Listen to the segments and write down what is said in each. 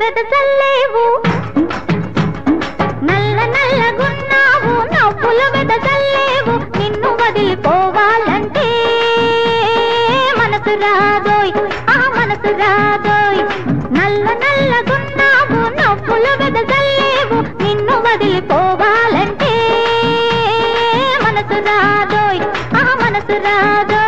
వెదజల్లేవు నల్ల నల్లగున్నావు నవ్వుల వెదజల్లేవు నిన్ను వదిలిపోవాలంటే మనసు రాదోయ్ ఆ మనసు రాదోయ్ నల్ల నల్లగున్నావు నవ్వుల వెదజల్లేవు నిన్ను వదిలిపోవాలంటే మనసు రాదోయ్ ఆ మనసు రాదోయ్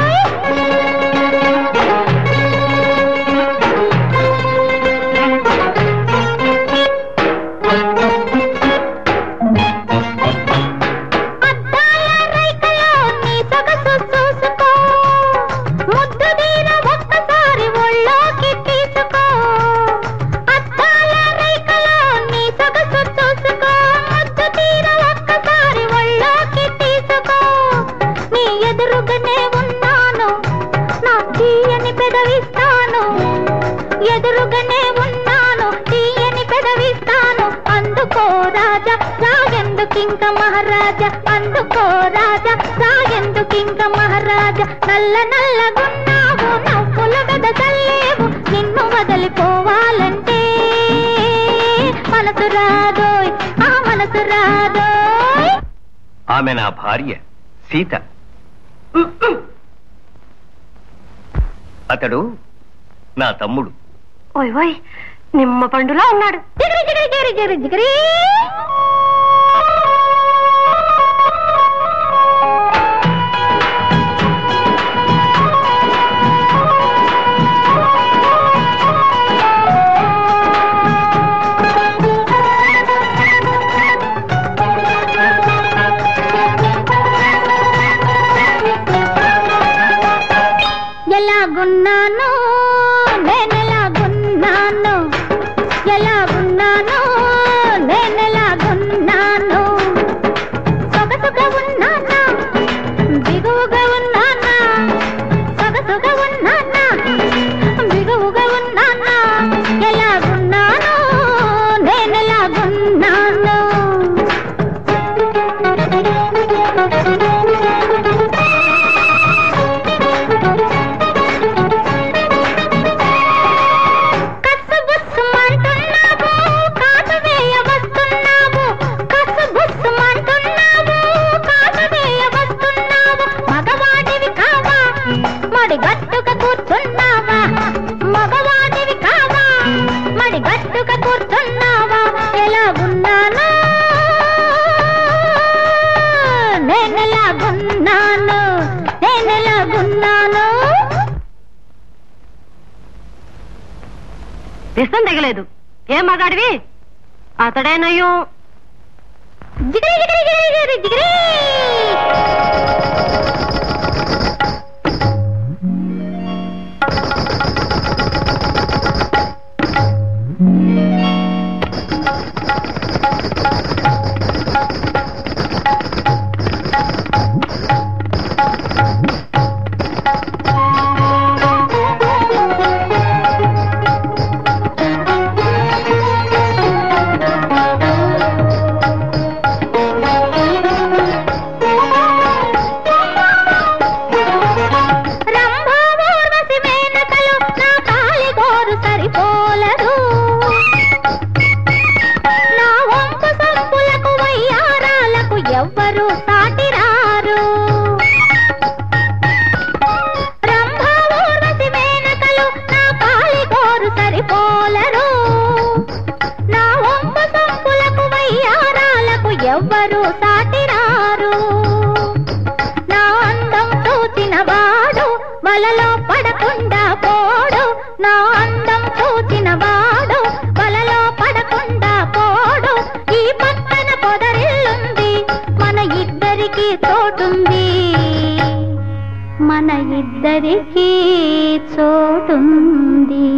అద్దాల రైకలో నీ సొగసు చూసుకో ముద్దు దీన ఒక్కసారి ఒళ్ళోకి తీసుకో అద్దాల రైకలో నీ సొగసు చూసుకో ముద్దు తీర ఒక్కసారి ఒళ్ళోకి తీసుకో నీ ఎదురుగానే ఉన్నాను నా తీయని పెదవిస్తాను ఎదురుగానే ఉన్నాను తీయని పెదవిస్తాను అందుకో రాజా రాగెందుకింక మహారాజా అందుకో రాజా రాగెందుకింక మహారాజా నల్ల నల్లగున్నావు నవ్వుల వెదజల్లేవు నిన్ను వదిలిపోవాలంటే మనసు రాదోయ్ ఆ మనసు రాదోయ్ ఆమె నా భార్య సీత అతడు నా తమ్ముడు ఓయ్ ఓయ్ నిమ్మ పండులా ఉన్నాడు జిగిరి జిగిరి జిగిరి జిగిరి జిగిరి ఎలాగున్నాను నేనెలాగున్నాను ఎలాగున్నాను నేనెలాగున్నాను సొగసుగా ఉన్నానా బిగువుగా ఉన్నానా సొగసుగా ఉన్నానా బిగువుగా ఉన్నానా ఎలాగున్నాను నేనెలాగున్నాను కసుబుస్సుమంటున్నావు, కాటువేయ వస్తున్నావు. కసుబుస్సుమంటున్నావు, కాటువేయ వస్తున్నావు. మగవాడివి కావా మడి గట్టుక కూర్చున్నావా మగవాడివి కావా మడి గట్టుక కూర్చున్నావా ఎలా ఉన్నాను నేనెలాగున్నాను నేనెలాగున్నాను విషం దిగలేదు ఏం మగాడివి అతడేనయ్యో జిగిరి జిగిరి జిగిరి జిగిరి జిగిరి రంభావూర్వశి మేనకలు నా కాలిగోరు సరిపోలరు నా వంపు సంపులకు వయ్యారాలకు ఎవ్వరు సాటిరారు రంభావూర్వశి మేనకలు నా కాలిగోరు సరిపోలరు నా వంపు సంపులకు వయ్యారాలకు ఎవ్వరు సాటిరారు నా అందం చూచిన వాడు వలలో పడకుండా పోడు నా అందం చూచిన వాడు వలలో పడకుండా పోడు ఈ పక్కన పొదరిల్లుంది మన ఇద్దరికి తోటుంది మన ఇద్దరికి చోటుంది